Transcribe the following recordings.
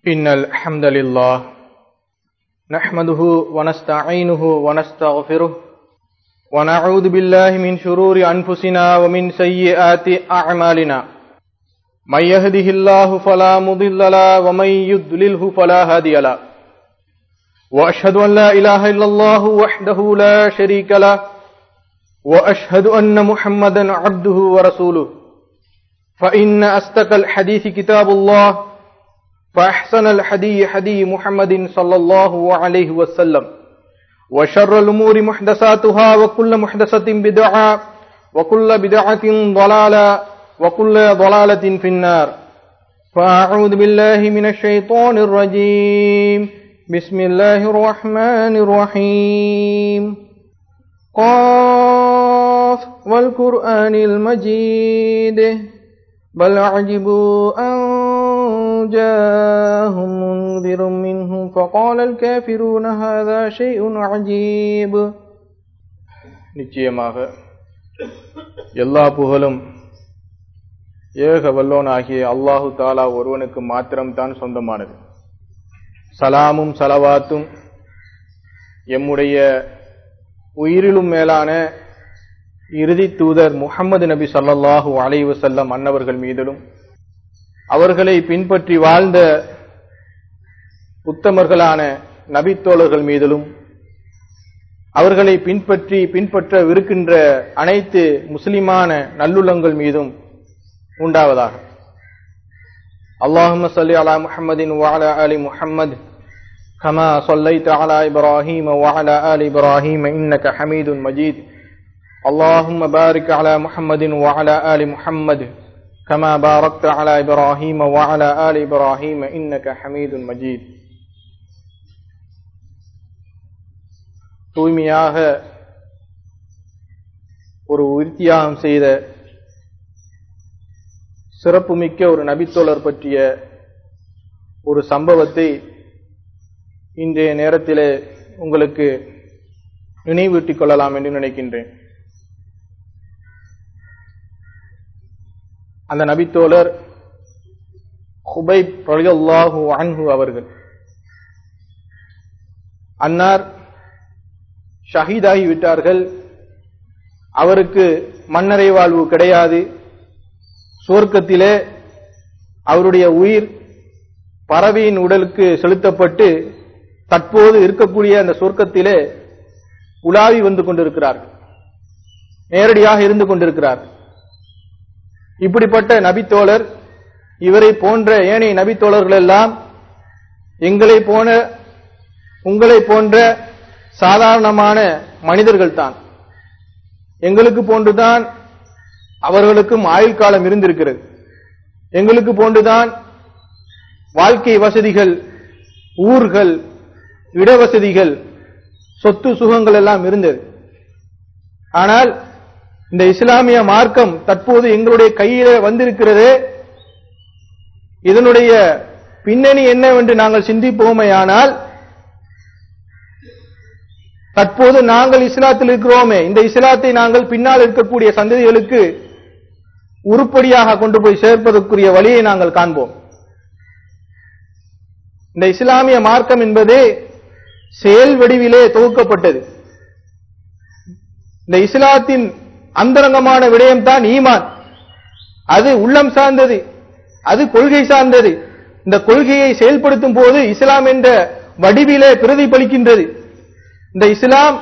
إن الحمد لله نحمده ونستعينه ونستغفره ونعوذ بالله من شرور أنفسنا ومن سيئات أعمالنا من يهده الله فلا مضل له ومن يضلله فلا هادي له وأشهد أن لا إله إلا الله وحده لا شريك له وأشهد أن محمدا عبده ورسوله فإن أستقى الحديث كتاب الله فأحسن الحدي حدي محمد صلى الله عليه وسلم وشر الأمور محدثاتها وكل محدثة بدعة وكل بدعة ضلالة وكل ضلالة في النار فأعوذ بالله من الشيطان الرجيم بسم الله الرحمن الرحيم قاف والقرآن المجيد بل عجبوا أن جاءهم منذر منهم فقال الكافرون هذا شيء عجيب நிச்சயமாக எல்லா புகழும் ஏக வல்லோனாகிய அல்லாஹு தாலா ஒருவனுக்கு மாத்திரம்தான் சொந்தமானது சலாமும் சலவாத்தும் எம்முடைய உயிரிலும் மேலான இறுதி தூதர் முகமது நபி சல்லாஹூ அலைவசல்லம் அன்னவர்கள் மீதிலும் அவர்களை பின்பற்றி வாழ்ந்த உத்தமர்களான நபித்தோழர்கள் மீதிலும் அவர்களை பின்பற்றி பின்பற்றவிருக்கின்ற அனைத்து முஸ்லிமான நல்லுள்ளங்கள் மீதும் உண்டாவதாக اللهم صل على محمد وعلى آل محمد كما صليت على إبراهيم وعلى آل إبراهيم إنك حميد مجيد اللهم بارك على محمد وعلى آل محمد كما باركت على إبراهيم وعلى آل إبراهيم إنك حميد مجيد தூய்மையாக ஒரு உறுதியாகம் செய்த சிறப்புமிக்க ஒரு நபித்தோழர் பற்றிய ஒரு சம்பவத்தை இன்றைய நேரத்திலே உங்களுக்கு நினைவூட்டிக் கொள்ளலாம் என்று நினைக்கின்றேன் அந்த நபித்தோழர் ஹுபைப் ரலியல்லாஹு அன்ஹு அவர்கள் அன்னார் ஷஹீதாகி விட்டார்கள் அவருக்கு மன்னரை வாழ்வு கிடையாது சுவர்க்கத்திலே அவருடைய உயிர் பறவையின் உடலுக்கு செலுத்தப்பட்டு தற்போது இருக்கக்கூடிய அந்த சொர்க்கத்திலே உலாவி வந்து கொண்டிருக்கிறார்கள் நேரடியாக இருந்து கொண்டிருக்கிறார் இப்படிப்பட்ட நபித்தோழர் இவரை போன்ற ஏனைய நபித்தோழர்கள் எல்லாம் எங்களை போன உங்களை போன்ற சாதாரணமான மனிதர்கள் தான் எங்களுக்கு போன்றுதான் அவர்களுக்கும் ஆயுள் காலம் இருந்திருக்கிறது எங்களுக்கு போன்றுதான் வாழ்க்கை வசதிகள் ஊர்கள் இடவசதிகள் சொத்து சுகங்கள் எல்லாம் இருந்தது ஆனால் இந்த இஸ்லாமிய மார்க்கம் தற்போது எங்களுடைய கையிலே வந்திருக்கிறது இதனுடைய பின்னணி என்னவென்று நாங்கள் சிந்திப்போமையானால் தற்போது நாங்கள் இஸ்லாத்தில் இருக்கிறோமே இந்த இஸ்லாத்தை நாங்கள் பின்னால் இருக்கக்கூடிய சந்ததிகளுக்கு உருப்படியாக கொண்டு போய் சேர்ப்பதற்குரிய வழியை நாங்கள் காண்போம் இந்த இஸ்லாமிய மார்க்கம் என்பது செயல் வடிவிலே தொகுக்கப்பட்டது இந்த இஸ்லாத்தின் அந்தரங்கமான விடயம் தான் ஈமான் அது உள்ளம் சார்ந்தது அது கொள்கை சார்ந்தது இந்த கொள்கையை செயல்படுத்தும் போது இஸ்லாம் என்ற வடிவிலே பிரதிபலிக்கின்றது இந்த இஸ்லாம்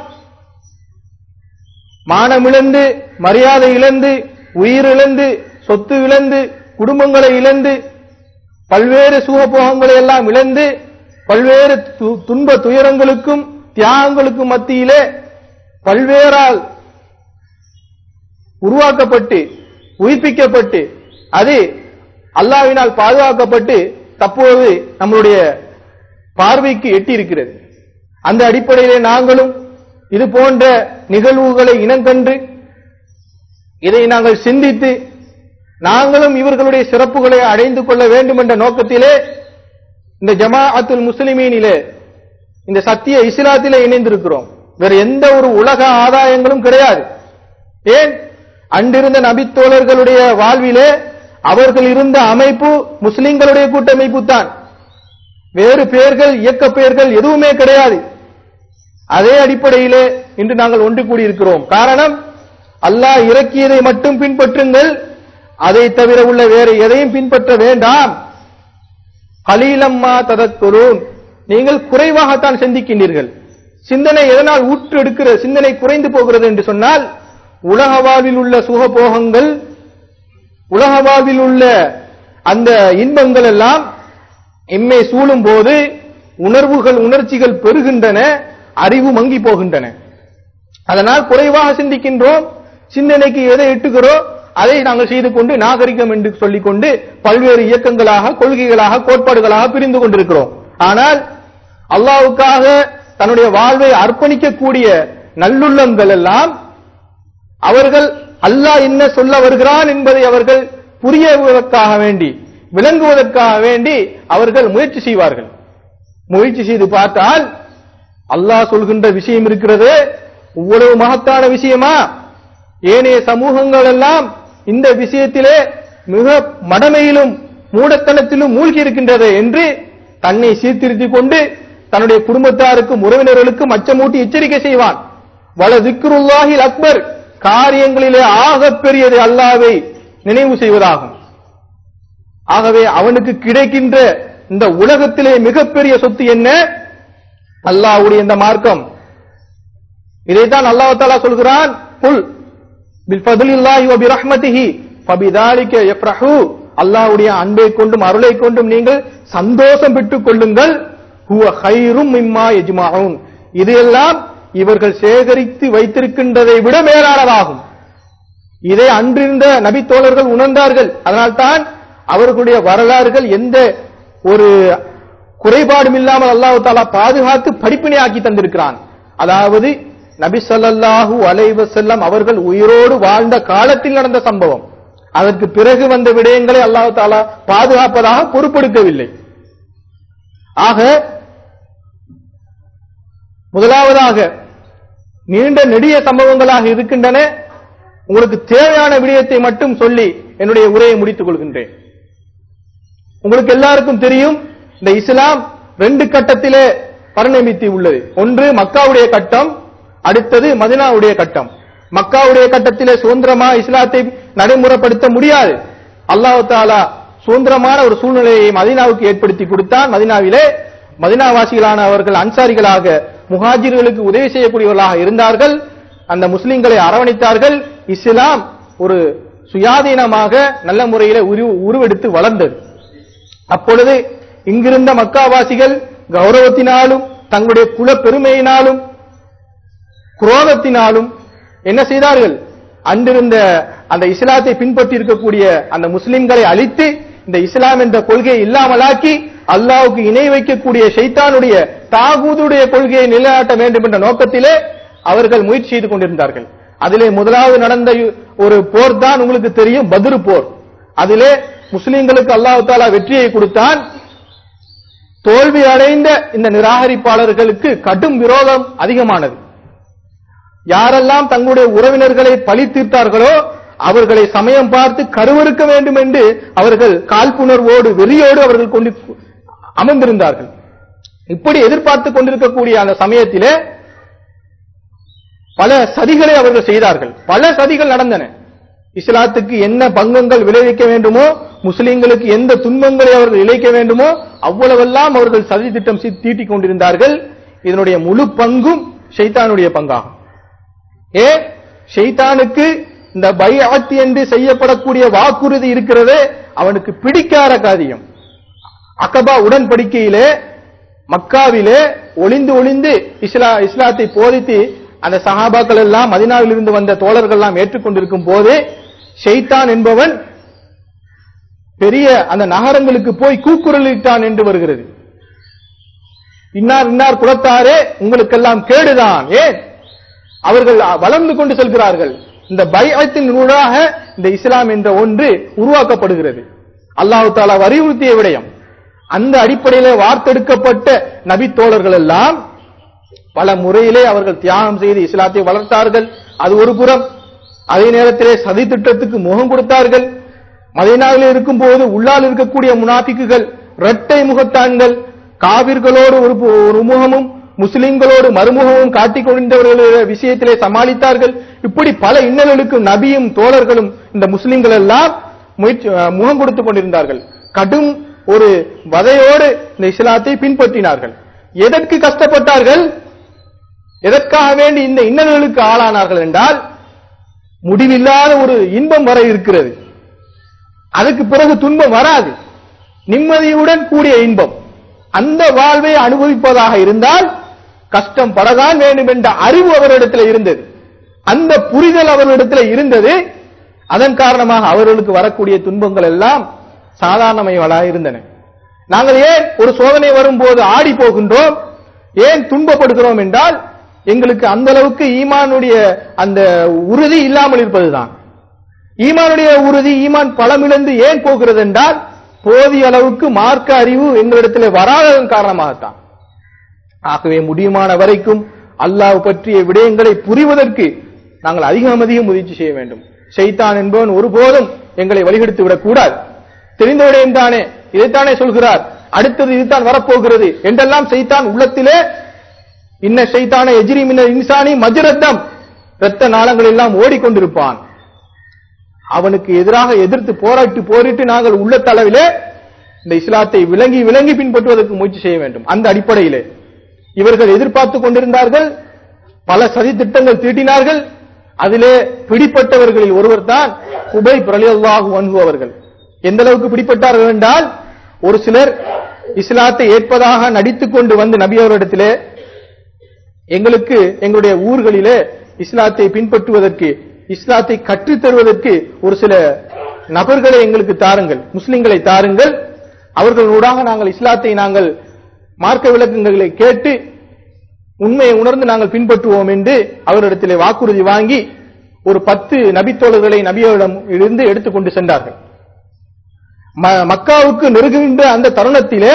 மானமிழந்து மரியாதை இழந்து உயிர் இழந்து சொத்து இழந்து குடும்பங்களை இழந்து பல்வேறு சுகபோகங்களை எல்லாம் இழந்து பல்வேறு துன்ப துயரங்களுக்கும் தியாகங்களுக்கும் மத்தியிலே பல்வேறால் உருவாக்கப்பட்டு உயிர்ப்பிக்கப்பட்டு அது அல்லாவினால் பாதுகாக்கப்பட்டு தற்போது நம்மளுடைய பார்வைக்கு எட்டி இருக்கிறது அந்த அடிப்படையிலே நாங்களும் இது போன்ற நிகழ்வுகளை இனங்கண்டு இதை நாங்கள் சிந்தித்து நாங்களும் இவர்களுடைய சிறப்புகளை அடைந்து கொள்ள வேண்டும் என்ற நோக்கத்திலே இந்த ஜமா அத்துல் முஸ்லிமீனிலே இந்த சத்திய இஸ்லாத்திலே இணைந்திருக்கிறோம் வேற எந்த ஒரு உலக ஆதாயங்களும் கிடையாது ஏன் அன்றிருந்த நபித்தோழர்களுடைய வாழ்விலே அவர்கள் இருந்த அமைப்பு முஸ்லிம்களுடைய கூட்டமைப்பு தான் வேறு பெயர்கள் இயக்க பெயர்கள் எதுவுமே கிடையாது அதே அடிப்படையிலே இன்று நாங்கள் ஒன்று கூடியிருக்கிறோம் காரணம் அல்லாஹ் இறக்கியதை மட்டும் பின்பற்றுங்கள் அதை தவிர உள்ள வேறு எதையும் பின்பற்ற வேண்டாம் கலீலம்மா ததக்குரூன் நீங்கள் குறைவாகத்தான் சிந்திக்கின்றீர்கள் சிந்தனை எதனால் ஊற்று எடுக்கிற சிந்தனை குறைந்து போகிறது என்று சொன்னால் உலக வாழ்வில் உள்ள சுகபோகங்கள் உலக வாழ்வில் உள்ள அந்த இன்பங்கள் எல்லாம் எம்மை சூழும் போது உணர்வுகள் உணர்ச்சிகள் பெறுகின்றன அறிவு மங்கி போகின்றன அதனால் குறைவாக சிந்திக்கின்றோம் சிந்தனைக்கு எதை எட்டுகிறோம் அதை நாங்கள் செய்து கொண்டு நாகரிகம் என்று சொல்லிக் கொண்டு பல்வேறு இயக்கங்களாக கொள்கைகளாக கோட்பாடுகளாக பிரிந்து கொண்டிருக்கிறோம் ஆனால் அல்லாவுக்காக தன்னுடைய வாழ்வை அர்ப்பணிக்கக்கூடிய நல்லுள்ளங்கள் எல்லாம் அவர்கள் அல்லாஹ் என்ன சொல்ல வருகிறான் என்பதை அவர்கள் புரியுவதற்காக வேண்டி விளங்குவதற்காக வேண்டி அவர்கள் முயற்சி செய்வார்கள் முயற்சி செய்து பார்த்தால் அல்லாஹ் சொல்கின்ற விஷயம் இருக்கிறது இவ்வளவு மகத்தான விஷயமா ஏனைய சமூகங்கள் எல்லாம் இந்த விஷயத்திலே மிக மடமையிலும் மூடத்தனத்திலும் மூழ்கி இருக்கின்றது என்று தன்னை சீர்திருத்திக் கொண்டு தன்னுடைய குடும்பத்தாருக்கும் உறவினர்களுக்கும் அச்சமூட்டி எச்சரிக்கை செய்வான் வல திக்ருல்லாஹில் அக்பர் காரியங்களிலே ஆகப் பெரியது அல்லாவை நினைவு செய்வதாகும் ஆகவே அவனுக்கு கிடைக்கின்ற இந்த உலகத்திலே மிகப்பெரிய சொத்து என்ன அல்லாஹ்வுடைய இந்த மார்க்கம் இதைத்தான் அல்லாஹ் தாலா சொல்கிறான் புல் பில் ஃபதுலில்லாஹி வ பிரஹ்மதிஹி ஃபபிதாலிக யஃப்ரஹு அல்லாஹ்வுடைய அன்பை கொண்டும் அருளை கொண்டும் நீங்கள் சந்தோஷம் பெற்றுக் கொள்ளுங்கள் ஹுவ ஹைரும் மிம்மா யஜ்மஊன் இது எல்லாம் இவர்கள் சேகரித்து வைத்திருக்கின்றதை விட மேலானதாகும் இதை அன்றிருந்த நபித்தோழர்கள் உணர்ந்தார்கள் அதனால்தான் அவர்களுடைய வரலாறுகள் எந்த ஒரு குறைபாடும் இல்லாமல் அல்லாஹ் தாலா பாதுகாத்து படிப்பினை ஆக்கி தந்திருக்கிறான் அதாவது நபி ஸல்லல்லாஹு அலைஹி வஸல்லம் அவர்கள் உயிரோடு வாழ்ந்த காலத்தில் நடந்த சம்பவம் அதற்கு பிறகு வந்த விடயங்களை அல்லாஹ் தாலா பாதுகாப்பதாக பொறுப்பெடுக்கவில்லை ஆக முதலாவதாக நீண்ட நெடிய சம்பவங்களாக இருக்கின்றன உங்களுக்கு தேவையான விடயத்தை மட்டும் சொல்லி என்னுடைய உரையை முடித்துக் கொள்கின்றேன் உங்களுக்கு எல்லாருக்கும் தெரியும் இந்த இஸ்லாம் ரெண்டு கட்டத்திலே பரிணமித்து உள்ளது ஒன்று மக்காவுடைய கட்டம் அடுத்தது மதினாவுடைய கட்டம் மக்காவுடைய கட்டத்திலே சுதந்திரமா இஸ்லாத்தை நடைமுறைப்படுத்த முடியாது அல்லாஹ் தாலா சுதந்திரமான ஒரு சூழ்நிலையை மதினாவுக்கு ஏற்படுத்தி கொடுத்தான் மதினாவிலே மதினாவாசிகளான அவர்கள் அன்சாரிகளாக முஹாஜிர்களுக்கு உதவி செய்யக்கூடியவர்களாக இருந்தார்கள் அந்த முஸ்லிம்களை அரவணைத்தார்கள் இஸ்லாம் ஒரு சுயாதீனமாக நல்ல முறையில உரு- உருவெடுத்து வளர்ந்தது அப்பொழுது இங்கிருந்த மக்காவாசிகள் கௌரவத்தினாலும் தங்களுடைய குல பெருமையினாலும் குரோதத்தினாலும் என்ன செய்தார்கள் அன்றிருந்த அந்த இஸ்லாத்தை பின்பற்றி இருக்கக்கூடிய அந்த முஸ்லிம்களை அழித்து இந்த இஸ்லாம் என்ற கொள்கையை இல்லாமலாக்கி அல்லாஹ்வுக்கு இணை வைக்கக்கூடிய ஷைத்தானுடைய தாகூதுடைய கொள்கையை நிலைநாட்ட வேண்டும் என்ற நோக்கத்திலே அவர்கள் முயற்சி செய்து கொண்டிருந்தார்கள் அதிலே முதலாவது நடந்த யு- ஒரு போர் தான் உங்களுக்கு தெரியும் பத்ரு போர் அதிலே முஸ்லிம்களுக்கு அல்லாஹ் தாலா வெற்றியை கொடுத்தான் தோல்வி அடைந்த இந்த நிராகரிப்பாளர்களுக்கு கடும் விரோதம் அதிகமானது யாரெல்லாம் தங்களுடைய உறவினர்களை பழி தீர்த்தார்களோ அவர்களை சமயம் பார்த்து கருவறுக்க வேண்டும் என்று அவர்கள் காழ்ப்புணர்வோடு வெறியோடு அவர்கள் கொண்டு அமர்ந்திருந்தார்கள் இப்படி எதிர்பார்த்து கொண்டிருக்கக்கூடிய அந்த சமயத்திலே பல சதிகளை அவர்கள் செய்தார்கள் பல சதிகள் நடந்தன இஸ்லாத்துக்கு என்ன பங்கங்கள் விளைவிக்க வேண்டுமோ முஸ்லிம்களுக்கு எந்த துன்பங்களை அவர்கள் இழைக்க வேண்டுமோ அவ்வளவெல்லாம் அவர்கள் சதி திட்டம் சி- தீட்டிக் கொண்டிருந்தார்கள் இதனுடைய முழு பங்கும் ஷைத்தானுடைய பங்காகும் ஏ ஷைத்தானுக்கு இந்த பைஆத் என்று செய்யப்படக்கூடிய வாக்குறுதி இருக்கிறதே அவனுக்கு பிடிக்காத காரியம் அகபா உடன்படிக்கையிலே மக்காவிலே ஒளிந்து ஒளிந்து இஸ்லா இஸ்லாத்தை போதித்து அந்த சஹாபாக்கள் எல்லாம் மதினாவில் இருந்து வந்த தோழர்கள் எல்லாம் ஏற்றுக்கொண்டிருக்கும் போது ஷைத்தான் என்பவன் பெரிய அந்த நகரங்களுக்கு போய் கூக்குரலிட்டான் என்று வருகிறது இன்னார் இன்னார் குலத்தாரே உங்களுக்கெல்லாம் கேடுதான் ஏன் அவர்கள் வளர்ந்து கொண்டு செல்கிறார்கள் இந்த பைஅத்தின் ஊடாக இந்த இஸ்லாம் என்ற ஒன்று உருவாக்கப்படுகிறது அல்லாஹ் தாலா வலியுறுத்திய விடயம் அந்த அடிப்படையிலே வார்த்தெடுக்கப்பட்ட நபி தோழர்கள் எல்லாம் பல முறையிலே அவர்கள் தியாகம் செய்து இஸ்லாத்தை வளர்த்தார்கள் அது ஒரு புறம் அதே நேரத்திலே சதி திட்டத்துக்கு முகம் கொடுத்தார்கள் மதீனாவில் இருக்கும் போது உள்ளால் இருக்கக்கூடிய முனாபிக்குகள் இரட்டை முகத்தான்கள் காவிர்களோடு ஒரு பு- ஒரு முகமும் முஸ்லிம்களோடு மறுமுகமும் காட்டிக் கொண்டவர்களுடைய விஷயத்திலே சமாளித்தார்கள் இப்படி பல இன்னல்களுக்கு நபியும் தோழர்களும் இந்த முஸ்லிம்கள் எல்லாம் முயற்சி அஹ், முகம் கொடுத்துக் கொண்டிருந்தார்கள் கடும் ஒரு வதையோடு இந்த இஸ்லாத்தை பின்பற்றினார்கள் எதற்கு கஷ்டப்பட்டார்கள் எதற்காக வேண்டி இந்த இன்னல்களுக்கு ஆளானார்கள் என்றால் முடிவில்லாத ஒரு இன்பம் வர இருக்கிறது அதுக்கு பிறகு துன்பம் வராது நிம்மதியுடன் கூடிய இன்பம் அந்த வாழ்வை அனுபவிப்பதாக இருந்தால் கஷ்டம் படதான் வேண்டும் என்ற அறிவு அவரிடத்தில் இருந்தது அந்த புரிதல் அவர்களிடத்தில் இருந்தது அதன் காரணமாக அவர்களுக்கு வரக்கூடிய துன்பங்கள் எல்லாம் சாதாரணமைகளாக இருந்தன நாங்கள் ஏன் ஒரு சோதனை வரும்போது ஆடி போகின்றோம் ஏன் துன்பப்படுகிறோம் என்றால் எங்களுக்கு அந்த அளவுக்கு ஈமானுடைய அந்த உறுதி இல்லாமல் இருப்பதுதான் ஈமானுடைய உறுதி ஈமான் பலமிழந்து ஏன் போகிறது என்றால் போதிய அளவுக்கு மார்க்க அறிவு எங்களிடத்தில் வராததன் காரணமாகத்தான் ஆகவே முடியுமான வரைக்கும் அல்லாஹ் பற்றிய விடயங்களை புரிவதற்கு நாங்கள் அதிகம் அதிகம் முயற்சி செய்ய வேண்டும் ஷைத்தான் என்பவன் ஒருபோதும் எங்களை வழிகெடுத்து விடக்கூடாது தெரிந்த விடயம் தானே இதைத்தானே சொல்கிறார் அடுத்தது இதுதான் வரப்போகிறது என்றெல்லாம் செய்தான் உள்ளத்திலே இன்ன ஷைத்தான எஜிரி மின்ன இன்சானி மஜ்ரத்தம் இரத்த நாளங்கள் எல்லாம் ஓடிக்கொண்டிருப்பான் அவனுக்கு எதிராக எதிர்த்து போராட்டி போரிட்டு நாங்கள் உள்ள அளவிலே இந்த இஸ்லாத்தை விளங்கி விளங்கி பின்பற்றுவதற்கு முயற்சி செய்ய வேண்டும் அந்த அடிப்படையிலே இவர்கள் எதிர்பார்த்துக் கொண்டிருந்தார்கள் பல சதி திட்டங்கள் தீட்டினார்கள் அதிலே பிடிப்பட்டவர்களில் ஒருவர் தான் குபை பிரலியல்லாஹு அன்ஹு அவர்கள் எந்த அளவுக்கு பிடிப்பட்டார்கள் என்றால் ஒரு சிலர் இஸ்லாத்தை ஏற்பதாக நடித்துக் கொண்டு வந்து நபி அவரிடத்திலே எங்களுக்கு எங்களுடைய ஊர்களிலே இஸ்லாத்தை பின்பற்றுவதற்கு இஸ்லாத்தை கற்றுத் தருவதற்கு ஒரு சில நபர்களை எங்களுக்கு தாருங்கள் முஸ்லிம்களை தாருங்கள் அவர்களூடாக நாங்கள் இஸ்லாத்தை நாங்கள் மார்க்க விளக்கங்களை கேட்டு உண்மையை உணர்ந்து நாங்கள் பின்பற்றுவோம் என்று அவரிடத்திலே வாக்குறுதி வாங்கி ஒரு பத்து நபித்தோழர்களை நபியோரிடம் இருந்து எடுத்துக்கொண்டு சென்றார்கள் ம- மக்காவுக்கு நெருங்குகின்ற அந்த தருணத்திலே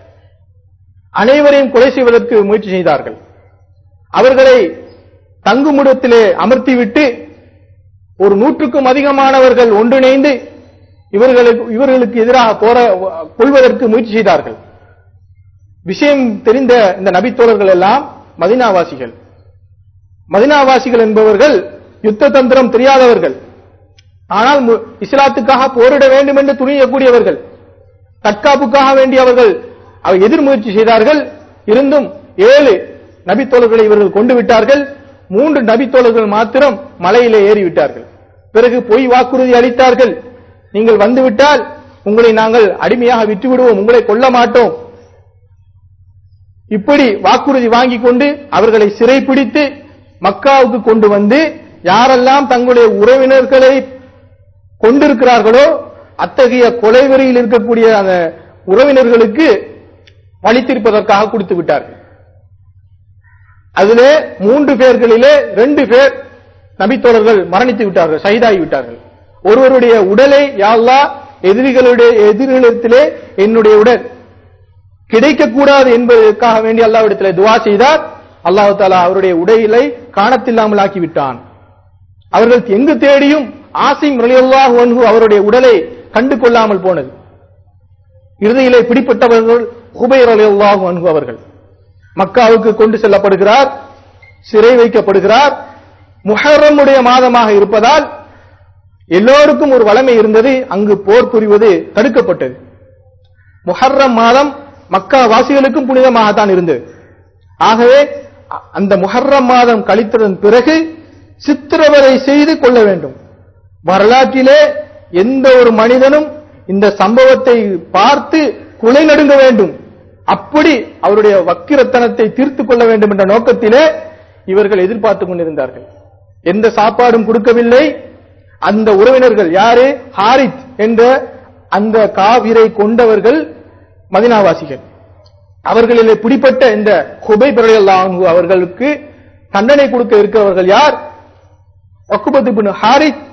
அனைவரையும் கொலை செய்வதற்கு முயற்சி செய்தார்கள் அவர்களை தங்குமிடத்திலே அமர்த்திவிட்டு ஒரு நூற்றுக்கும் அதிகமானவர்கள் ஒன்றிணைந்து இவர்களுக்கு இவர்களுக்கு எதிராக போர கொள்வதற்கு முயற்சி செய்தார்கள் விஷயம் தெரிந்த இந்த நபித்தோழர்கள் எல்லாம் மதினாவாசிகள் மதினாவாசிகள் என்பவர்கள் யுத்த தந்திரம் தெரியாதவர்கள் ஆனால் மு- இஸ்லாத்துக்காக போரிட வேண்டும் என்று துணியக்கூடியவர்கள் தற்காப்புக்காக வேண்டி அவர்கள் அவர் எதிர் முயற்சி செய்தார்கள் இருந்தும் ஏழு நபித்தோழர்களை இவர்கள் கொண்டு விட்டார்கள் மூன்று நபித்தோழர்கள் மாத்திரம் மலையிலே ஏறிவிட்டார்கள் பிறகு பொய் வாக்குறுதி அளித்தார்கள் நீங்கள் வந்துவிட்டால் உங்களை நாங்கள் அடிமையாக விட்டுவிடுவோம் உங்களை கொல்ல மாட்டோம் இப்படி வாக்குறுதி வாங்கிக் கொண்டு அவர்களை சிறைப்பிடித்து மக்காவுக்கு கொண்டு வந்து யாரெல்லாம் தங்களுடைய உறவினர்களை கொண்டிருக்கிறார்களோ அத்தகைய கொலைவெறியில் இருக்கக்கூடிய அந்த உறவினர்களுக்கு பழித்திருப்பதற்காக கொடுத்து விட்டார்கள் அதிலே மூன்று பேர்களிலே ரெண்டு பேர் நபித்தோழர்கள் மரணித்து விட்டார்கள் ஷஹீதாகி விட்டார்கள் ஒருவருடைய உடலை யாழ்லா எதிரிகளுடைய எதிரிகளிடத்திலே என்னுடைய உடல் கிடைக்கக்கூடாது என்பதற்காக வேண்டி அல்லாவிடத்திலே துவா செய்தார் அல்லாஹ் தாலா அவருடைய உடையிலை காணத்தில்லாமல் ஆக்கிவிட்டான் அவர்கள் எங்கு தேடியும் ஆசிம் ரலியல்லாஹு அன்ஹு அவருடைய உடலை கண்டு கொள்ளாமல் போனது இறுதியிலே பிடிப்பட்டவர்கள் ஹுபைர் ரலியல்லாஹு அன்ஹு அவர்கள் மக்காவுக்கு கொண்டு செல்லப்படுகிறார் சிறை வைக்கப்படுகிறார் முஹர்ரமுடைய மாதமாக இருப்பதால் எல்லோருக்கும் ஒரு வளமை இருந்தது அங்கு போர் புரிவது தடுக்கப்பட்டது முஹர்ரம் மாதம் மக்கா வாசிகளுக்கும் புனிதமாகத்தான் இருந்தது ஆகவே அ- அந்த முஹர்ரம் மாதம் கழித்ததன் பிறகு சித்திரவதை செய்து கொள்ள வேண்டும் வரலாற்றிலே எந்த ஒரு மனிதனும் இந்த சம்பவத்தை பார்த்து குலை நடுங்க வேண்டும் அப்படி அவருடைய வக்கிரத்தனத்தை தீர்த்து கொள்ள வேண்டும் என்ற நோக்கத்திலே இவர்கள் எதிர்பார்த்துக் கொண்டிருந்தார்கள் எந்த சாப்பாடும் கொடுக்கவில்லை அந்த உறவினர்கள் யாரு ஹாரித் என்ற அந்த காவிரை கொண்டவர்கள் மதினாவாசிகள் அவர்களிலே பிடிப்பட்ட இந்த ஹுபை பிரலையல்லாஹு அவர்களுக்கு தண்டனை கொடுக்க இருக்கிறவர்கள் யார் ஒக்குபத் இப்னு ஹாரித்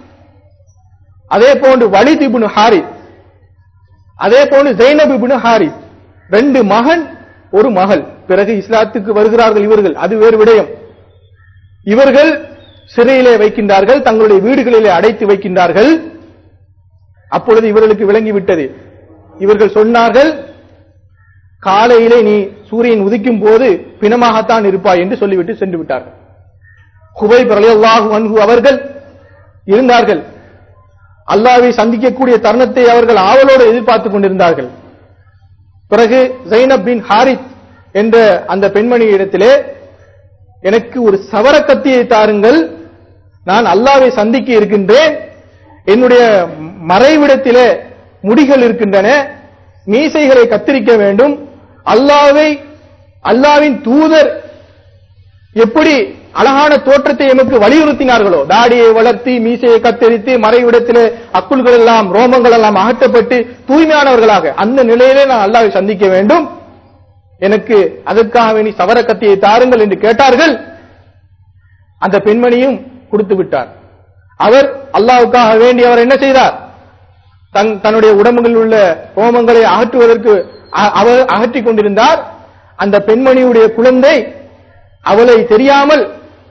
அதே போன்று வலித் இப்னு ஹாரித் அதே போன்று ஜெய்னப் இப்னு ஹாரித் ரெண்டு மகன் ஒரு மகள் பிறகு இஸ்லாத்துக்கு வருகிறார்கள் இவர்கள் அது வேறு விடயம் இவர்கள் சிறையிலே வைக்கின்றார்கள் தங்களுடைய வீடுகளிலே அடைத்து வைக்கின்றார்கள் அப்பொழுது இவர்களுக்கு விளங்கிவிட்டது இவர்கள் சொன்னார்கள் காலையிலே நீ சூரியன் உதிக்கும் போது பிணமாகத்தான் இருப்பாய் என்று சொல்லிவிட்டு சென்று விட்டார்கள் குபை பிரலையல்லாஹு அன்ஹு அவர்கள் இருந்தார்கள் அல்லாவை சந்திக்கக்கூடிய தருணத்தை அவர்கள் ஆவலோடு எதிர்பார்த்துக் கொண்டிருந்தார்கள் பிறகு ஜைனப் பின் ஹாரித் என்ற அந்த பெண்மணி இடத்திலே எனக்கு ஒரு சவர கத்தியை தாருங்கள் நான் அல்லாவை சந்திக்க இருக்கின்றேன் என்னுடைய மறைவிடத்திலே முடிகள் இருக்கின்றன மீசைகளை கத்திரிக்க வேண்டும் அல்லாவை அல்லாவின் தூதர் எப்படி அழகான தோற்றத்தை எமக்கு வலியுறுத்தினார்களோ தாடியை வளர்த்தி மீசையை கத்தரித்து மறைவிடத்திலே அக்குள்கள் எல்லாம் ரோமங்கள் எல்லாம் அகற்றப்பட்டு தூய்மையானவர்களாக அந்த நிலையிலே நான் அல்லாவை சந்திக்க வேண்டும் எனக்கு அதற்காக வேண்டி சவர கத்தியை தாருங்கள் என்று கேட்டார்கள் அந்த பெண்மணியும் கொடுத்து விட்டார் அவர் அல்லாவுக்காக வேண்டி அவர் என்ன செய்தார் தன் தன்னுடைய உடம்புகளில் உள்ள ரோமங்களை அகற்றுவதற்கு அ- அவர் அகற்றிக் கொண்டிருந்தார் அந்த பெண்மணியுடைய குழந்தை அவளை தெரியாமல்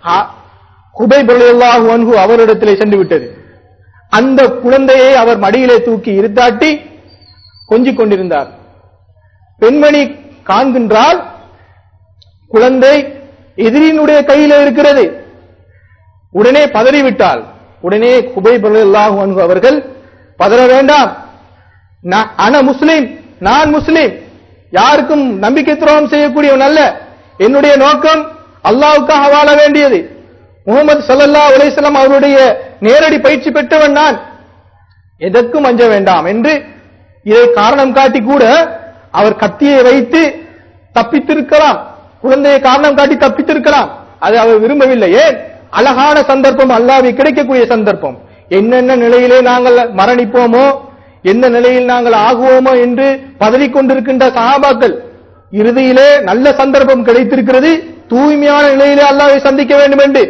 குபை பொருளாக அன்ஹு அவரிடத்திலே சென்று விட்டது அந்த குழந்தையை அவர் மடியிலே தூக்கி இருத்தாட்டி கொஞ்சிக் கொண்டிருந்தார் பெண்மணி காண்கின்றால் குழந்தை எதிரினுடைய கையில இருக்கிறது உடனே பதறிவிட்டால் உடனே குபை பொருளாக அன்ஹு அவர்கள் பதற வேண்டாம் நான் அன முஸ்லிம் நான் முஸ்லிம் யாருக்கும் நம்பிக்கை துரோகம் செய்யக்கூடியவன் அல்ல என்னுடைய நோக்கம் அல்லாவுக்காக வாழ வேண்டியது முகமது ஸல்லல்லாஹு அலைஹி வஸல்லம் அவருடைய நேரடி பயிற்சி பெற்றவன் நான் எதற்கும் அஞ்ச வேண்டாம் என்று இதை காரணம் காட்டி கூட அவர் கத்தியை வைத்து தப்பித்திருக்கலாம் குழந்தையை காரணம் காட்டி தப்பித்திருக்கலாம் அது அவர் விரும்பவில்லை ஏன் அழகான சந்தர்ப்பம் அல்லாவை கிடைக்கக்கூடிய சந்தர்ப்பம் என்னென்ன நிலையிலே நாங்கள் மரணிப்போமோ எந்த நிலையில் நாங்கள் ஆகுவோமோ என்று பதறிக் கொண்டிருக்கின்ற சஹாபாக்கள் இறுதியிலே நல்ல சந்தர்ப்பம் கிடைத்திருக்கிறது தூய்மையான நிலையிலே அல்லாவை சந்திக்க வேண்டும் என்று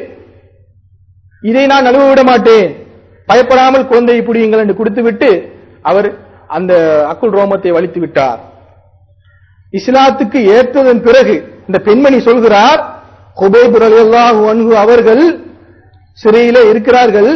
இதை நான் நழுவ விட மாட்டேன் பயப்படாமல் குழந்தையை பிடியுங்கள் என்று கொடுத்துவிட்டு அவர் அந்த அக்குள் ரோமத்தை வலித்து விட்டார் இஸ்லாத்துக்கு ஏற்றதன் பிறகு இந்த பெண்மணி சொல்கிறார் குபைப் ரலியல்லாஹு அன்ஹு அவர்கள் சிறையிலே இருக்கிறார்கள்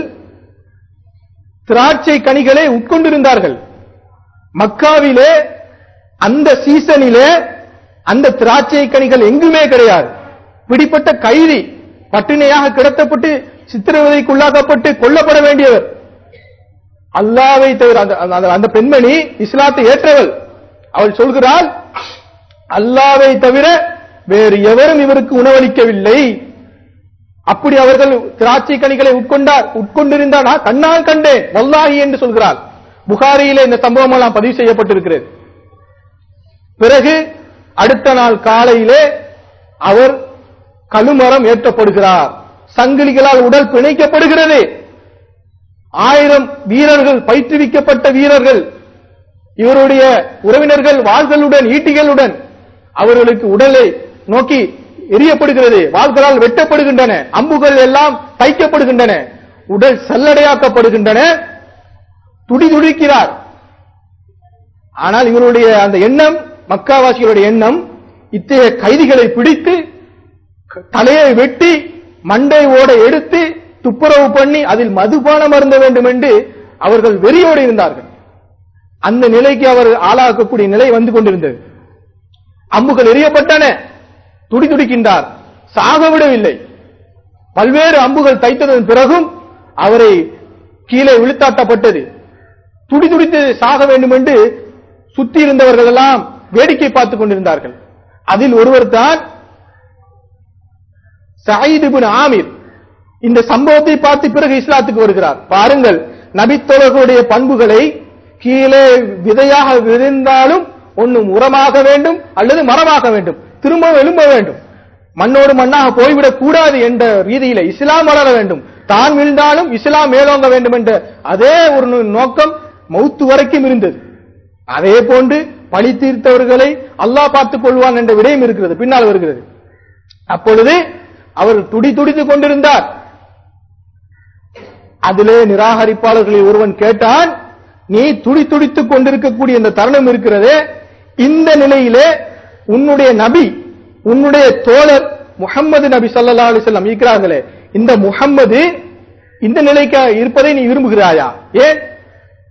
திராட்சை கனிகளை உட்கொண்டிருந்தார்கள் மக்காவிலே அந்த சீசனிலே அந்த திராட்சை கனிகள் எங்குமே கிடையாது பிடிப்பட்ட கைதி பட்டினியாக கிடத்தப்பட்டு சித்திரவதைக்குள்ளாக்கப்பட்டு கொல்லப்பட வேண்டியவர் அல்லாவை தவிர அந்த- அந்த- அந்த பெண்மணி இஸ்லாத்தை ஏற்றவள் அவள் சொல்கிறாள் அல்லாவை தவிர வேறு எவரும் இவருக்கு உணவளிக்கவில்லை அப்படி அவர்கள் திராட்சை கனிகளை உட்கொண்டார் உட்கொண்டிருந்தார் நான் கண்ணால் கண்டேன் வல்லாஹி என்று சொல்கிறார் புகாரியிலே இந்த சம்பவம் எல்லாம் பதிவு செய்யப்பட்டிருக்கிறது பிறகு அடுத்த நாள் காலையிலே அவர் கழுமரம் ஏற்றப்படுகிறார் சங்கிலிகளால் உடல் பிணைக்கப்படுகிறது ஆயிரம் வீரர்கள் பயிற்றுவிக்கப்பட்ட வீரர்கள் இவருடைய உறவினர்கள் வாள்களுடன் ஈட்டிகளுடன் அவர்களுக்கு உடலை நோக்கி எரியப்படுகிறது வாள்களால் வெட்டப்படுகின்றன அம்புகள் எல்லாம் தைக்கப்படுகின்றன உடல் சல்லடையாக்கப்படுகின்றன துடி துடிக்கிறார் ஆனால் இவருடைய அந்த எண்ணம் மக்காவாசிகளுடைய எண்ணம் இத்தகைய கைதிகளை பிடித்து க- தலையை வெட்டி மண்டை ஓட எடுத்து துப்புரவு பண்ணி அதில் மதுபானம் அருந்த வேண்டும் என்று அவர்கள் வெறியோடு இருந்தார்கள் அந்த நிலைக்கு அவர் ஆளாக்கக்கூடிய நிலை வந்து கொண்டிருந்தது அம்புகள் எரியப்பட்டன துடி துடிக்கின்றார் சாக விடவில்லை பல்வேறு அம்புகள் தைத்ததன் பிறகும் அவரை கீழே விழுத்தாட்டப்பட்டது துடி துடித்து சாக வேண்டும் என்று சுத்தி இருந்தவர்கள் எல்லாம் வேடிக்கை பார்த்துக் கொண்டிருந்தார்கள் அதில் ஒருவர் தான் சயீத் இப்னு ஆமீர் இந்த சம்பவத்தை பார்த்து பிறகு இஸ்லாத்துக்கு வருகிறார் பாருங்கள் நபித்தோழர்களுடைய பண்புகளை கீழே விதையாக விழுந்தாலும் ஒன்னும் உரமாக வேண்டும் அல்லது மரமாக வேண்டும் திரும்ப எழும்ப வேண்டும் மண்ணோடு மண்ணாக போய்விடக் கூடாது என்ற ரீதியில இஸ்லாம் வளர வேண்டும் தான் விழுந்தாலும் இஸ்லாம் மேலோங்க வேண்டும் என்ற அதே ஒரு நோக்கம் மௌத்து வரைக்கும் இருந்தது அதே போன்று பழி தீர்த்தவர்களை அல்லாஹ் பார்த்துக் கொள்வான் என்ற விடயம் இருக்கிறது பின்னால் வருகிறது அப்பொழுது அவர் துடி துடித்துக் கொண்டிருந்தார் அதிலே நிராகரிப்பாளர்களில் ஒருவன் கேட்டான் நீ துடி துடித்துக் கொண்டிருக்கக்கூடிய இந்த தருணம் இருக்கிறதே இந்த நிலையிலே உன்னுடைய நபி உன்னுடைய தோழர் முஹம்மது நபி ஸல்லல்லாஹு அலைஹி வஸல்லம் இருக்கிறார்களே இந்த முஹம்மது இந்த நிலைக்கு இருப்பதை நீ விரும்புகிறாயா ஏன்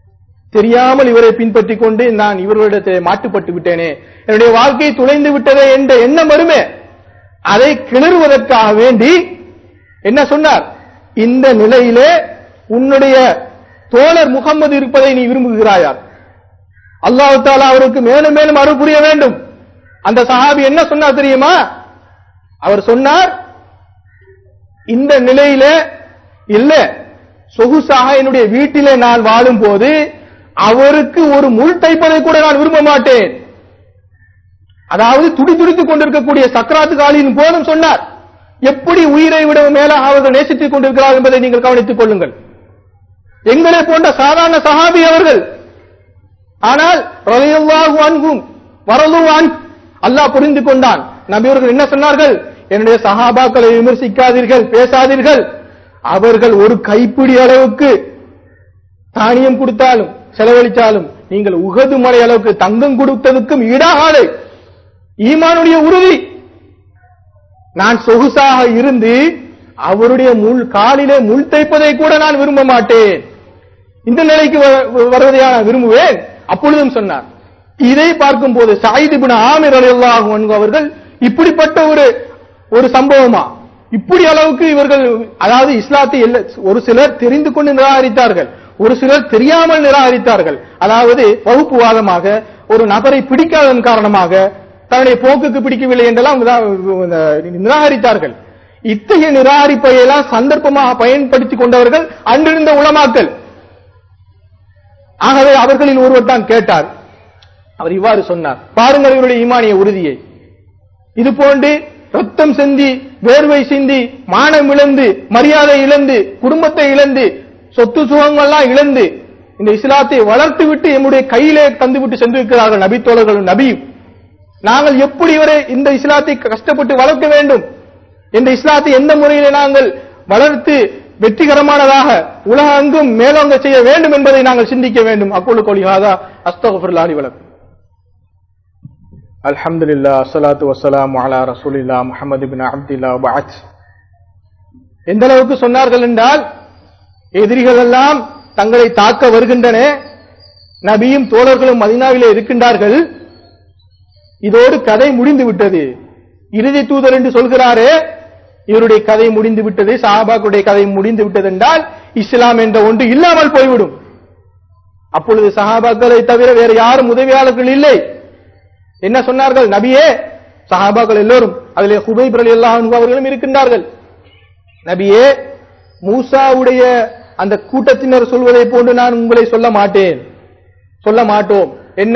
தெரியாமல் இவரை பின்பற்றி கொண்டு நான் இவர்களிடத்தை மாட்டுப்பட்டு விட்டேனே என்னுடைய வாழ்க்கை துளைந்து விட்டதே என்ற எண்ணம் வருமே அதை கிளறுவதற்காக வேண்டி என்ன சொன்னார் இந்த நிலையிலே உன்னுடைய தோழர் முகம்மது இருப்பதை நீ விரும்புகிறாயா அல்லாஹ் தாலா அவருக்கு மேலும் மேலும் அருள் புரிய வேண்டும் அந்த சஹாபி என்ன சொன்னார் தெரியுமா அவர் சொன்னார் இந்த நிலையில இல்ல சொகுசாக என்னுடைய வீட்டிலே நான் வாழும் போது அவருக்கு ஒரு முள் தைப்பதை கூட நான் விரும்ப மாட்டேன் அதாவது துடி துடித்துக் கொண்டிருக்கக்கூடிய சக்கராத்து காலியின் போதும் சொன்னார் எப்படி உயிரை விட மேலாக அவர்கள் நேசித்துக் கொண்டிருக்கிறார் என்பதை நீங்கள் கவனித்துக் கொள்ளுங்கள் எங்களை போன்ற சாதாரண சஹாபி அவர்கள் ஆனால் ரலியல்லாஹு அன்ஹும் வரலுவான் அல்லாஹ் புரிந்து கொண்டான் நபி அவர்கள் என்ன சொன்னார்கள் என்னுடைய சஹாபாக்களை விமர்சிக்காதீர்கள் பேசாதீர்கள் அவர்கள் ஒரு கைப்பிடி அளவுக்கு தானியம் கொடுத்தாலும் செலவழித்தாலும் நீங்கள் உகது மலை அளவுக்கு தங்கம் கொடுத்ததுக்கும் ஈடாகாது ஈமானுடைய உறுதி நான் சொகுசாக இருந்து அவருடைய முள் காலிலே முள் தைப்பதை கூட நான் விரும்ப மாட்டேன் இந்த நிலைக்கு வ- வருவதை நான் விரும்புவேன் அப்பொழுதும் சொன்னார் இதை பார்க்கும் போது சாயித் இப்னு ஆமிர் ரலியல்லாஹு அன்ஹு அவர்கள் இப்படிப்பட்ட ஒரு ஒரு சம்பவமா இப்படி அளவுக்கு இவர்கள் அதாவது இஸ்லாத்தை எல்ல- ஒரு சிலர் தெரிந்து கொண்டு நிராகரித்தார்கள் ஒரு சிலர் தெரியாமல் நிராகரித்தார்கள் அதாவது வகுப்புவாதமாக ஒரு நபரை பிடிக்காததன் காரணமாக தன்னுடைய போக்குக்கு பிடிக்கவில்லை என்றெல்லாம் அவங்க நிராகரித்தார்கள் இத்தகைய நிராகரிப்பை எல்லாம் சந்தர்ப்பமாக பயன்படுத்திக் கொண்டவர்கள் அன்றிருந்த உலமாக்கள் ஆகவே அவர்களில் ஒருவர் தான் கேட்டார் அவர் இவ்வாறு சொன்னார் பாருங்கள் இவருடைய ஈமானிய உறுதியை இது போன்று ரத்தம் சிந்தி வேர்வை சிந்தி மானம் இழந்து மரியாதை இழந்து குடும்பத்தை இழந்து சொத்து சுகங்கள்லாம் இழந்து இந்த இஸ்லாத்தை வளர்த்து விட்டு எம்முடைய கையிலே தந்துவிட்டு சென்றிருக்கிறார்கள் நபித்தோழர்களும் நபியும் நாங்கள் எப்படி இவரை இந்த இஸ்லாத்தை கஷ்டப்பட்டு வளர்க்க வேண்டும் இந்த இஸ்லாத்தை எந்த முறையிலே நாங்கள் வளர்த்து வெற்றிகரமானதாக உலகெங்கும் மேலோங்க செய்ய வேண்டும் என்பதை நாங்கள் சிந்திக்க வேண்டும் அக்குழு கொலிஹாதா அஸ்தகுஃபுர் அலி வலக்கும் அல்ஹம்துலில்லாஹ் அஸ்ஸலாத்து வஸ்ஸலாமு அலா ரசூலில்லாஹ் முஹம்மது பின் அப்துல்லாஹ் பஅத் எந்த அளவுக்கு சொன்னார்கள் என்றால் எதிரிகள் எல்லாம் தங்களை தாக்க வருகின்றன நபியும் தோழர்களும் மதீனாவிலே இருக்கின்றார்கள் இதோடு கதை முடிந்து விட்டது இறுதி தூதர் என்று சொல்கிறாரே இவருடைய கதை முடிந்து விட்டது சஹாபாக்களுடைய கதை முடிந்து விட்டது என்றால் இஸ்லாம் என்ற ஒன்று இல்லாமல் போய்விடும் அப்பொழுது சஹாபாக்களை தவிர வேறு யாரும் உதவியாளர்கள் இல்லை என்ன சொன்னார்கள் நபியே சஹாபாக்கள் எல்லோரும் அதிலே ஹுபைப் ரலியல்லாஹு அன்ஹு அவர்களும் இருக்கின்றார்கள் நபியே மூசாவுடைய அந்த கூட்டத்தினர் சொல்வதை போன்று நான் உங்களை சொல்ல மாட்டேன் சொல்ல மாட்டோம் என்ன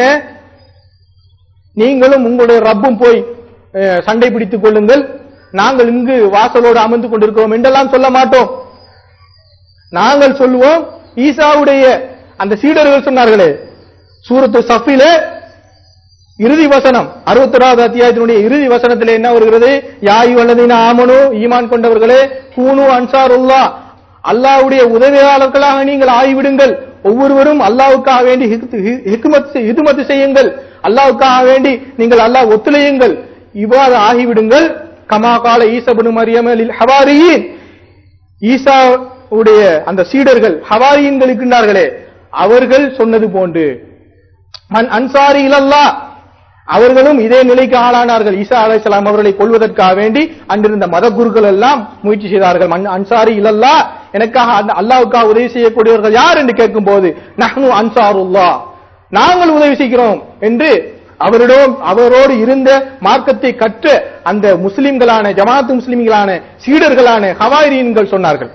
நீங்களும் உங்களுடைய ரப்பும் போய் அஹ், சண்டை பிடித்துக் கொள்ளுங்கள் நாங்கள் இங்கு வாசலோடு அமர்ந்து கொண்டிருக்கிறோம் என்றெல்லாம் சொல்ல மாட்டோம் நாங்கள் சொல்லுவோம் ஈசாவுடைய அந்த சீடர்கள் சொன்னார்களே சூரத்து சஃபில இறுதி வசனம் அறுபத்தொராவது அத்தியாயத்தினுடைய இறுதி வசனத்தில் என்ன வருகிறது யாய் வல்லதின ஆமனு ஈமான் கொண்டவர்களே கூனு அன்சாருல்லா அல்லாஹ்வுடைய உதவியாளர்களாக நீங்கள் ஆகிவிடுங்கள் ஒவ்வொருவரும் அல்லாஹ்வுக்காக வேண்டி ஹிக்- ஹி- ஹிக்மத் செய்- ஹிதுமத் செய்யுங்கள் அல்லாஹ்வுக்காக வேண்டி நீங்கள் அல்லாஹ் ஒத்துழையுங்கள் இவ்வாறு ஆகிவிடுங்கள் கமா கால ஈசபனு மரியமலில் ஹவாரியின் ஈசா உடைய அந்த சீடர்கள் ஹவாரியின்கள் இருக்கின்றார்களே அவர்கள் சொன்னது போன்று மன் அன்சாரி இலல்லா அவர்களும் இதே நிலைக்கு ஆளானார்கள் ஈசா அலைஹிஸ்ஸலாம் அவர்களை கொள்வதற்காக வேண்டி அன்றிருந்த மத குருக்கள் எல்லாம் முயற்சி செய்தார்கள் மன் அன்சாரி இலல்லா எனக்காக அந்த அல்லாஹ்வுக்காக உதவி செய்யக்கூடியவர்கள் யார் என்று கேட்கும்போது நஹ்னு அன்சாருல்லா நாங்கள் உதவி செய்கிறோம் என்று அவரிடம் அவரோடு இருந்த மார்க்கத்தை கற்ற அந்த முஸ்லிம்களான ஜமாத்து முஸ்லிம்களான சீடர்களான ஹவாரியன்கள் சொன்னார்கள்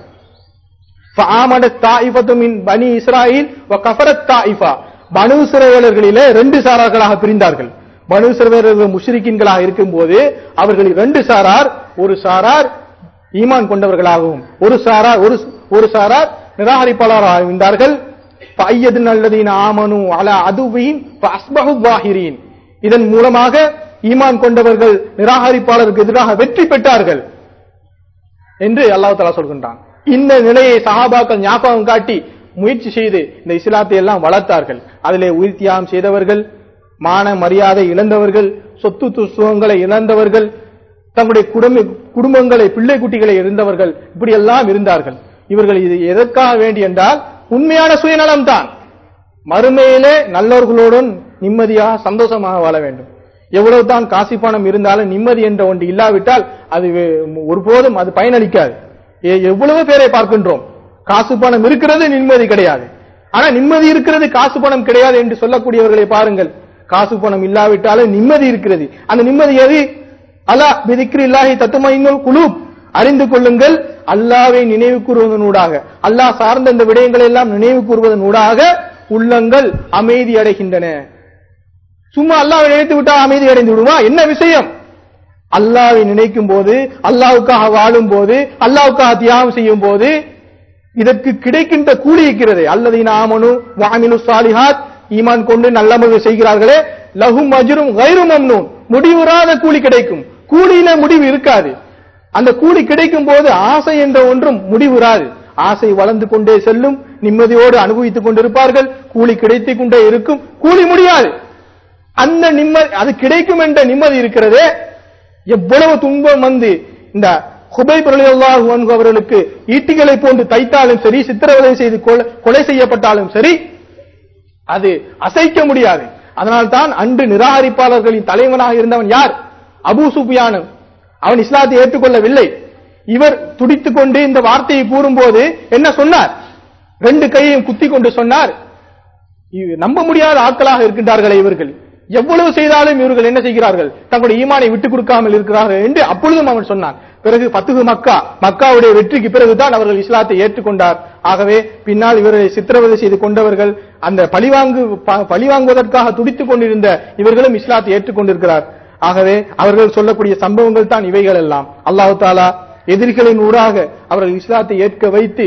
فآمنت طائفة من பனி இஸ்ராயில் وكفرت طائفة பனு இஸ்ரவேலர்களிலே ரெண்டு சாரார்களாக பிரிந்தார்கள் பனு இஸ்ரவேலர்கள் முஷ்ரிக்கின்களாக இருக்கும்போது அவர்களில் ரெண்டு சாரார் ஒரு சாரார் ஈமான் கொண்டவர்களாகவும் ஒரு சாரார் ஒரு ஒரு சாரார் நிராகரிப்பாளராக இருந்தார்கள் பையது நல்லதீன ஆமனு அலா அதுவீன் அஸ்பஹு வாஹிரீன் இதன் மூலமாக ஈமான் கொண்டவர்கள் நிராகரிப்பாளருக்கு எதிராக வெற்றி பெற்றார்கள் என்று அல்லாஹ் தலா சொல்கின்றான் இந்த நிலையை சஹாபாக்கள் ஞாபகம் காட்டி முயற்சி செய்து இந்த இஸ்லாத்தை எல்லாம் வளர்த்தார்கள் அதிலே உயிர் தியாகம் செய்தவர்கள் மான மரியாதை இழந்தவர்கள் சொத்து துசுவங்களை இழந்தவர்கள் தங்களுடைய குடும்ப குடும்பங்களை பிள்ளை குட்டிகளை இருந்தவர்கள் இப்படி எல்லாம் இருந்தார்கள் இவர்கள் இது எதற்காக வேண்டி என்றால் உண்மையான சுயநலம் தான் மறுமையிலே நல்லவர்களுடன் நிம்மதியாக சந்தோஷமாக வாழ வேண்டும் எவ்வளவு தான் காசி பணம் இருந்தாலும் நிம்மதி என்ற ஒன்று இல்லாவிட்டால் அது வே- ஒருபோதும் அது பயனளிக்காது எ- எவ்வளவு பேரை பார்க்கின்றோம் காசு பணம் இருக்கிறது நிம்மதி கிடையாது ஆனா நிம்மதி இருக்கிறது காசு பணம் கிடையாது என்று சொல்லக்கூடியவர்களை பாருங்கள் காசு பணம் இல்லாவிட்டாலும் நிம்மதி இருக்கிறது அந்த நிம்மதி எது அலா பிதிக்ரி இல்லாஹி தத்துமைங்கள் குழு அறிந்து கொள்ளுங்கள் அல்லாவை நினைவு கூறுவதனூடாக அல்லாஹ் சார்ந்த இந்த விடயங்களை எல்லாம் நினைவு கூறுவதனூடாக உள்ளங்கள் அமைதி அடைகின்றன சும்மா அல்லாவை நினைத்து விட்டால் அமைதி அடைந்து விடுமா என்ன விஷயம் அல்லாவை நினைக்கும் போது அல்லாவுக்காக வாழும் போது அல்லாவுக்காக தியாகம் செய்யும் போது இதற்கு கிடைக்கின்ற கூலி இருக்கிறது அல்லது ஆமனு வாமினு சாலிஹாத் ஈமான் கொண்டு நல்லமல் செய்கிறார்களே லஹும் அஜ்ரும் கைரு மம்னூன் முடிவுறாத கூலி கிடைக்கும் கூலியில முடிவு இருக்காது அந்த கூலி கிடைக்கும் போது ஆசை என்ற ஒன்றும் முடிவுறாது ஆசை வளர்ந்து கொண்டே செல்லும் நிம்மதியோடு அனுபவித்துக் கொண்டிருப்பார்கள் கூலி கிடைத்துக் கொண்டே இருக்கும் கூலி முடியாது அந்த நிம்மதி அது கிடைக்கும் என்ற நிம்மதி இருக்கிறதே எவ்வளவு துன்பம் வந்து இந்த ஹுபை பிரலியல்லாஹு அன்ஹு அவர்களுக்கு ஈட்டிகளை போன்று தைத்தாலும் சரி சித்திரவதை செய்து கொலை- கொலை செய்யப்பட்டாலும் சரி அது அசைக்க முடியாது அதனால்தான் அன்று நிராகரிப்பாளர்களின் தலைவனாக இருந்தவன் யார் அபூ சுஃபியான் அவன் இஸ்லாத்தை ஏற்றுக்கொள்ளவில்லை இவர் துடித்துக் கொண்டு இந்த வார்த்தையை கூறும்போது என்ன சொன்னார் ரெண்டு கையையும் குத்தி கொண்டு சொன்னார் இ- நம்ப முடியாத ஆட்களாக இருக்கின்றார்களே இவர்கள் எவ்வளவு செய்தாலும் இவர்கள் என்ன செய்கிறார்கள் தங்களுடைய ஈமானை விட்டுக் கொடுக்காமல் இருக்கிறார்கள் என்று அப்பொழுதும் அவன் சொன்னான் பிறகு பத்துகு மக்கா மக்காவுடைய வெற்றிக்கு பிறகுதான் அவர்கள் இஸ்லாத்தை ஏற்றுக்கொண்டார் ஆகவே பின்னால் இவர்களை சித்திரவதை செய்து கொண்டவர்கள் அந்த பழிவாங்கு ப- பழிவாங்குவதற்காக துடித்துக் கொண்டிருந்த இவர்களும் இஸ்லாத்தை ஏற்றுக்கொண்டிருக்கிறார் ஆகவே அவர்கள் சொல்லக்கூடிய சம்பவங்கள் தான் இவைகள் எல்லாம் அல்லாஹு தாலா எதிரிகளின் ஊடாக அவர்கள் இஸ்லாத்தை ஏற்க வைத்து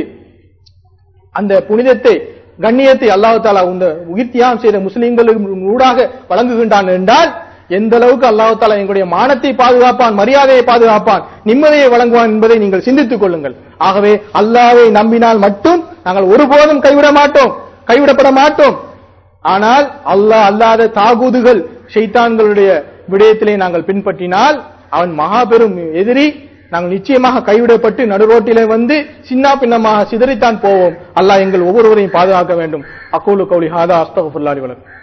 அந்த புனிதத்தை கண்ணியத்தை அல்லாஹ் தாலா இந்த உயிர் தியாகம் செய்த முஸ்லிம்களின் ஊடாக வழங்குகின்றான் என்றால் எந்த அளவுக்கு அல்லாஹ் தாலா எங்களுடைய மானத்தை பாதுகாப்பான் மரியாதையை பாதுகாப்பான் நிம்மதியை வழங்குவான் என்பதை நீங்கள் சிந்தித்துக் கொள்ளுங்கள் ஆகவே அல்லாஹ்வை நம்பினால் மட்டும் நாங்கள் ஒருபோதும் கைவிட மாட்டோம் கைவிடப்பட மாட்டோம் ஆனால் அல்லாஹ் அல்லாத தாகூதுகள் ஷைத்தான்களுடைய விடயத்திலே நாங்கள் பின்பற்றினால் அவன் மகா பெரும் எதிரி நாங்கள் நிச்சயமாக கைவிடப்பட்டு நடுரோட்டிலே வந்து சின்ன பின்னமாக சிதறித்தான் போவோம் அல்லாஹ் எங்கள் ஒவ்வொருவரையும் பாதுகாக்க வேண்டும் அக்கூலு கௌலி ஹாதா அஸ்தகுல்லாரி வளர்